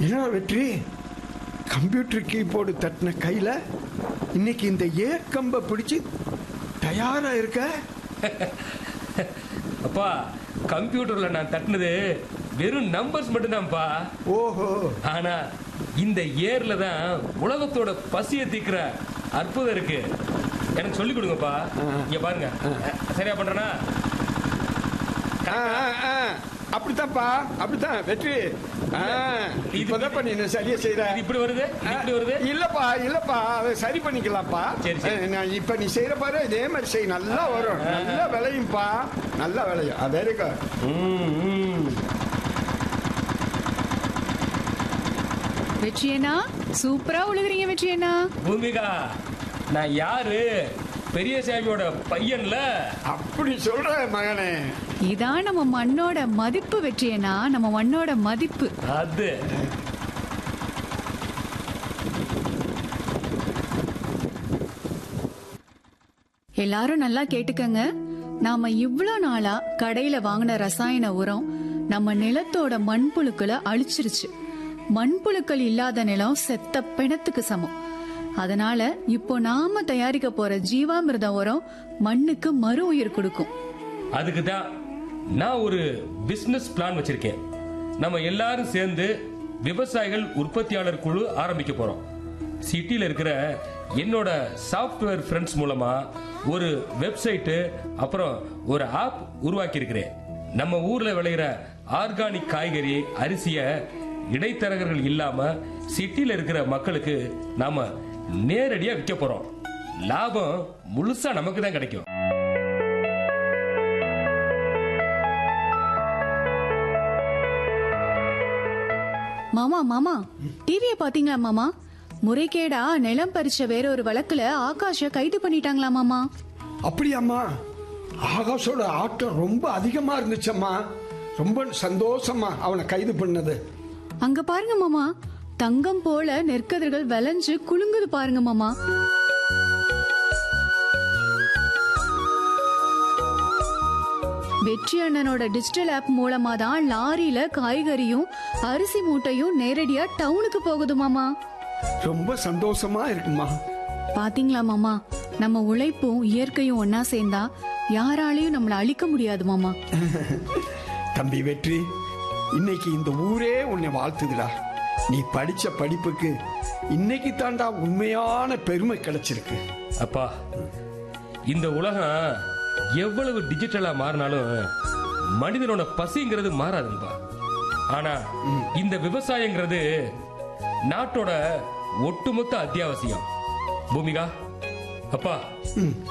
என்ன வெற்றி computer keyboard தட்டின கையில இன்னைக்கு இந்த ஏற்கம்பை பிடிச்சு தயாரா இருக்க அப்பா கம்ப்யூட்டர்ல நான் தட்டினது வெறும் நம்பர்ஸ் மட்டும்தான்ப்பா ஓஹோ ஆனா இந்த ஏர்ல தான் உலகத்தோட பசியை தீக்கிற அற்புதம் இருக்கு எனக்கு சொல்லி கொடுங்கப்பா இங்க பாருங்க சரியா பண்றேனா ஆ, ஆ, ஆ. அப்படித்தான்ப்பா அப்படித்தான் வெற்றி ஆ, இப்பதான் பண்ணி நீ சரியா செய்யற இது இப்படி வருது இது இப்படி வருது இல்லப்பா இல்லப்பா அதை சரி பண்ணிக்கலாம்ப்பா சரி, சரி. அஹ், நான் இப்ப நீ செய்யற பாரு இதே மாதிரி செய் நல்லா வரும் நல்லா விளையும்பா நல்லா விளையும் வெரி குட் ம், ம். வெற்றியண்ணா சூப்பரா உழுகுறீங்க வெற்றியண்ணா பூமிகா நான் யாரு பெரியசாமியோட பையன்ல அப்படி சொல்ற மகனே இதான் நம்ம மண்ணோட மதிப்பு வெற்றியண்ணா நம்ம மண்ணோட மதிப்பு அது எல்லாரும் நல்லா கேட்டுக்கங்க நாம இவ்ளோ நாளா கடையில வாங்கின ரசாயன உரம் நம்ம நிலத்தோட மண்புழுக்களை அழிச்சிருச்சு மண்புழுக்கள் இல்லாத நிலம் செத்த பிணத்துக்கு சமம் அதனால இப்போ நாம தயாரிக்க போற ஜீவாமிர்த உரம் மண்ணுக்கு மறு உயிர் கொடுக்கும் அதுக்கு தான் நான் ஒரு பிசினஸ் பிளான் வச்சிருக்கேன் நம்ம எல்லாரும் சேர்ந்து விவசாயிகள் உற்பத்தியாளர் குழு ஆரம்பிக்க போறோம் சிட்டில இருக்கிற என்னோட சாஃப்ட்வேர் ஃப்ரெண்ட்ஸ் மூலமா ஒரு வெப்சைட்டு அப்புறம் ஒரு ஆப் உருவாக்கி இருக்கிறேன் நம்ம ஊர்ல விளையிற ஆர்கானிக் காய்கறி அரிசிய இடைத்தரகர்கள் இல்லாம சிட்டில இருக்கிற மக்களுக்கு நாம நேரடியா விற்க போறோம் லாபம் முழுசா நமக்கு தான் கிடைக்கும் மாமா மாமா டிவிய பாத்தீங்களா மாமா முறைகேடா நிலம் பறிச்ச வேற ஒரு வழக்குல ஆகாஷ கைது பண்ணிட்டாங்களா மாமா அப்படியாம்மா ஆகாஷோட ஆட்டம் ரொம்ப அதிகமா இருந்துச்சம்மா ரொம்ப சந்தோஷமா அவனை கைது பண்ணது அங்க பாருங்க மாமா தங்கம் போல நெற்கதிர்கள் விளைஞ்சு குலுங்குது பாருங்க மாமா வெற்றி அண்ணனோட டிஜிட்டல் ஆப் மூலமா தான் லாரியில காய்கறியும் அரிசி மூட்டையும் நேரடியா டவுனுக்கு போகுது மாமா ரொம்ப சந்தோஷமா இருக்குமா பாத்தீங்களா மாமா நம்ம உழைப்பும் இயற்கையும் ஒன்னா சேர்ந்தா யாராலையும் நம்மள அழிக்க முடியாது மாமா தம்பி வெற்றி இன்னைக்கு இந்த ஊரே உன்னை வாழ்த்துதுடா நீ படிச்ச படிப்புக்கு இன்னைக்கு தாண்டா உண்மையான பெருமை கிடைச்சிருக்கு அப்பா இந்த உலகம் எவ்வளவு டிஜிட்டலா மாறினாலும் மனிதனோட பசிங்கிறது மாறாதுப்பா ஆனா இந்த விவசாயங்கிறது நாட்டோட ஒட்டுமொத்த அத்தியாவசியம் பூமிகா அப்பா